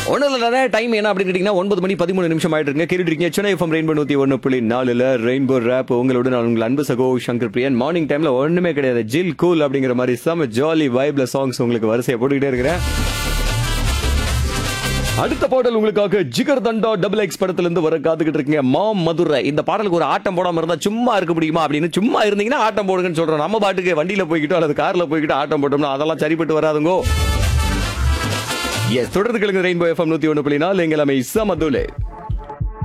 ஒன்றும் இல்லை டைம் என்ன அப்படின்னு கேட்டிங்கன்னா ஒன்பது மணி பதிமூணு நிமிஷம் ஆயிட்டு இருக்கு கேட்டுட்டு இருக்கீங்க சென்னை எஃப்எம் ரெயின்போ நூற்றி ஒன்று புள்ளி நாலுல ரெயின்போ ரேப் உங்களோட நான் உங்கள் அன்பு சகோ சங்கர் பிரியன் மார்னிங் டைம்ல ஒண்ணுமே கிடையாது ஜில் கூல் அப்படிங்கிற மாதிரி செம ஜாலி வைப்ல சாங்ஸ் உங்களுக்கு வரிசையை போட்டுக்கிட்டே இருக்கிறேன் அடுத்த பாடல் உங்களுக்காக ஜிகர் தண்டா டபுள் எக்ஸ் படத்துல இருந்து வர காத்துக்கிட்டு இருக்கீங்க மாம் மதுரை இந்த பாடலுக்கு ஒரு ஆட்டம் போடாம இருந்தா சும்மா இருக்க முடியுமா அப்படின்னு சும்மா இருந்தீங்கன்னா ஆட்டம் போடுங்கன்னு சொல்றோம் நம்ம பாட்டுக்கு வண்டியில போய்கிட்டோ அல்லது கார்ல போய்கிட்டு ஆட்டம் போட்டோம்னா அதெல்லாம் சரிப்பட்டு வராதுங்கோ எஸ் தொடர்ந்து கிழங்கு ரெயின்போ எஃப்எம் நூத்தி ஒன்று புள்ளி நாலு எங்கள் அமை இஸ்ஸா மதுலே